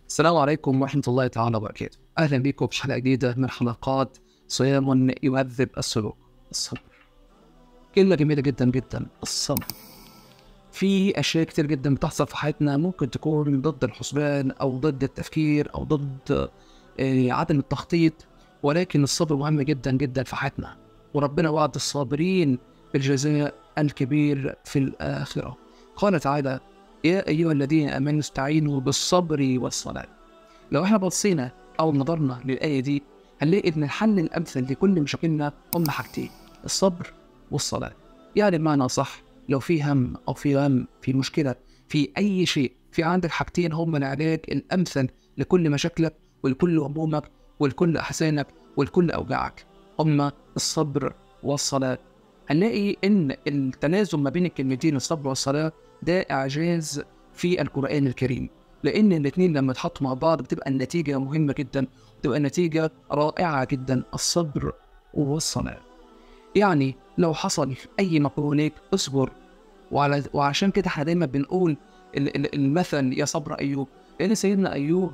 السلام عليكم ورحمة الله تعالى وبركاته أهلا بكم في حلقة جديدة من حلقات صيام يهذب السلوك الصبر كلمة جميلة جدا جدا الصبر في أشياء كتير جدا بتحصل في حياتنا ممكن تكون ضد الحسبان أو ضد التفكير أو ضد آه، عدم التخطيط ولكن الصبر مهم جدا جدا في حياتنا وربنا وعد الصابرين بالجزاء الكبير في الآخرة قال تعالى يا أيها الذين آمنوا استعينوا بالصبر والصلاة لو احنا بصينا أو نظرنا للآية دي هنلاقي إن الحل الأمثل لكل مشاكلنا هم حاجتين الصبر والصلاة يعني بمعنى صح لو في هم أو في غم في مشكلة في أي شيء في عندك حاجتين هم العلاج الأمثل لكل مشاكلك ولكل همومك ولكل أحزانك ولكل أوجاعك هم الصبر والصلاة هنلاقي إن التنازل ما بين الكلمتين الصبر والصلاة ده إعجاز في القرآن الكريم لأن الاتنين لما يتحطوا مع بعض بتبقى النتيجة مهمة جدا بتبقى النتيجة رائعة جدا الصبر والصلاة يعني لو حصل أي مكرونيك اصبر وعلى وعشان كده احنا دايما بنقول ال- ال- المثل يا صبر أيوب لأن سيدنا أيوب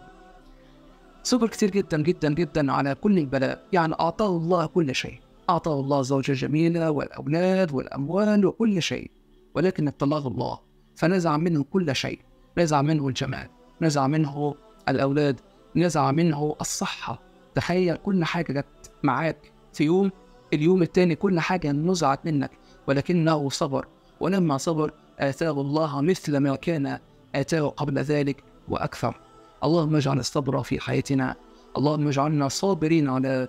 صبر كتير جدا جدا جدا على كل البلاء يعني أعطاه الله كل شيء أعطاه الله زوجة جميلة والأولاد والأموال وكل شيء ولكن ابتلاه الله فنزع منه كل شيء نزع منه الجمال نزع منه الأولاد نزع منه الصحة تخيل كل حاجة جت معاك في يوم اليوم التاني كل حاجة نزعت منك ولكنه صبر ولما صبر آتاه الله مثل ما كان آتاه قبل ذلك وأكثر اللهم اجعل الصبر في حياتنا اللهم اجعلنا صابرين على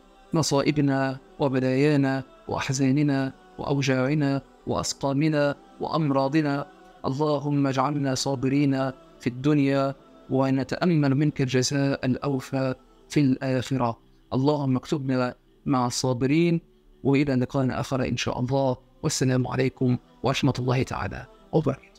مصائبنا وبلايانا وأحزاننا وأوجاعنا وأسقامنا وأمراضنا اللهم اجعلنا صابرين في الدنيا ونتأمل منك الجزاء الأوفى في الآخرة اللهم اكتبنا مع الصابرين وإلى لقاء آخر إن شاء الله والسلام عليكم ورحمة الله تعالى وبركاته